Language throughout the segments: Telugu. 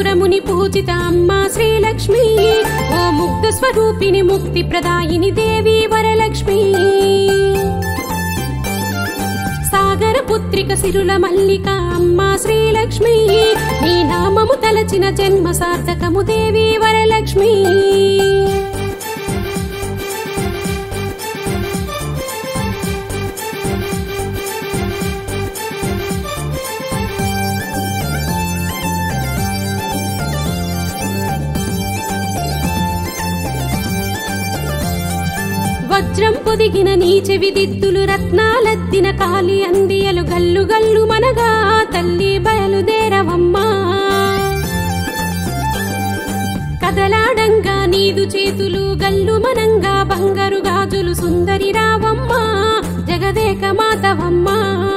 సురముని పూజిత అమ్మ శ్రీలక్ష్మి ఓ ముగ్ధ స్వరూపిణి ముక్తి ప్రదాయిని దేవి వరలక్ష్మి సాగర పుత్రిక సిరుల మల్లిక అమ్మ శ్రీలక్ష్మి నీ నామము తలచిన జన్మ సార్థకము దేవి వరలక్ష్మి వజ్రం పొదిగిన నీచె విదిద్దులు రత్నాలద్దిన కాలి అందియలు గల్లు గల్లు మనగా తల్లి బయలుదేరవమ్మా కదలాడంగా నీదు చేతులు గల్లు మనంగా బంగారు గాజులు సుందరి రావమ్మా జగదేక మాతవమ్మా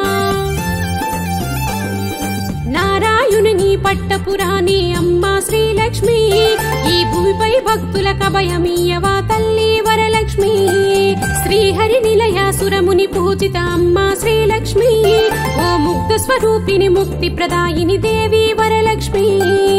నారాయణుని పట్టపురాణి అమ్మా శ్రీలక్ష్మి ఈ భూమిపై భక్తుల కభయమీయవా తల్లి వరలక్ష్మి శ్రీహరి నిలయ సురముని పూజిత అమ్మా శ్రీలక్ష్మి ఓ ముగ్ధ స్వరూపిణి ముక్తి ప్రదాయిని దేవి వరలక్ష్మి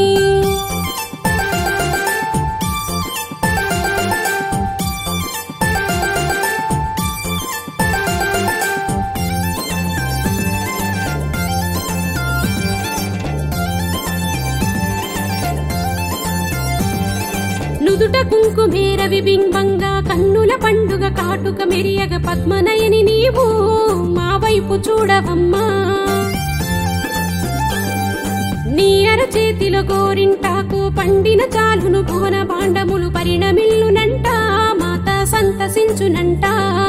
నుదుట కుంకుమేర విబింబంగా కన్నుల పండుగ కాటుక మెరియగ పద్మనయని నీవు మా వైపు చూడవమ్మా నీ అరచేతిలో గోరింటాకు పండిన చాలును భువన భాండములు పరిణమిల్లునంట మాత సంతసించునంట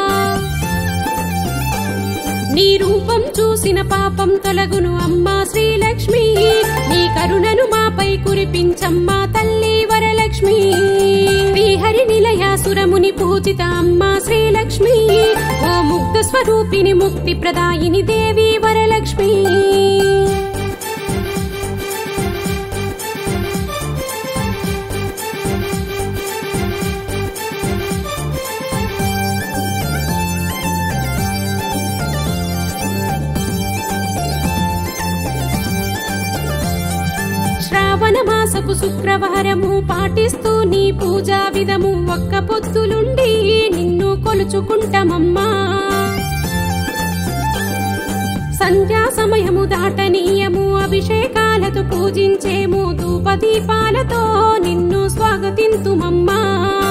నీ రూపం చూసిన పాపం తొలగును అమ్మా శ్రీలక్ష్మి నీ కరుణను మాపై కురిపించమ్మా తల్లి వరలక్ష్మి శ్రీహరి నిలయ సురముని పూజిత అమ్మా శ్రీలక్ష్మి ఓ ముగ్ధ స్వరూపిణి ముక్తి ప్రదాయిని దేవి వరలక్ష్మి శ్రావణ మాసపు శుక్రవారము పాటిస్తూ నీ పూజా విధము ఒక్క పొత్తులుండి నిన్ను కొలుచుకుంటామమ్మా సంధ్యా సమయము దాటనీయము అభిషేకాలతో పూజించేము ధూపదీపాలతో నిన్ను స్వాగతింతుమమ్మా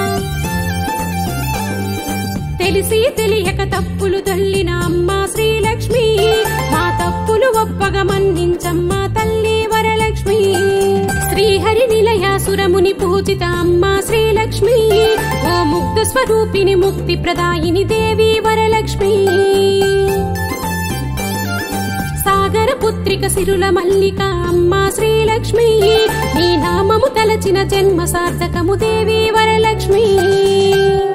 తెలిసి తెలియక తప్పులు తల్లిన అమ్మా శ్రీలక్ష్మి మా తప్పులు ఒప్పగా మన్నించమ్మా తల్లి వరలక్ష్మి శ్రీహరి నిలయ సురముని పూజిత అమ్మా శ్రీలక్ష్మి ఓ ముగ్ధ స్వరూపిణి ముక్తి ప్రదాయిని దేవి వరలక్ష్మి సాగర పుత్రిక సిరుల మల్లిక అమ్మా శ్రీలక్ష్మి నీ నామము తలచిన జన్మ సార్థకము దేవి వరలక్ష్మి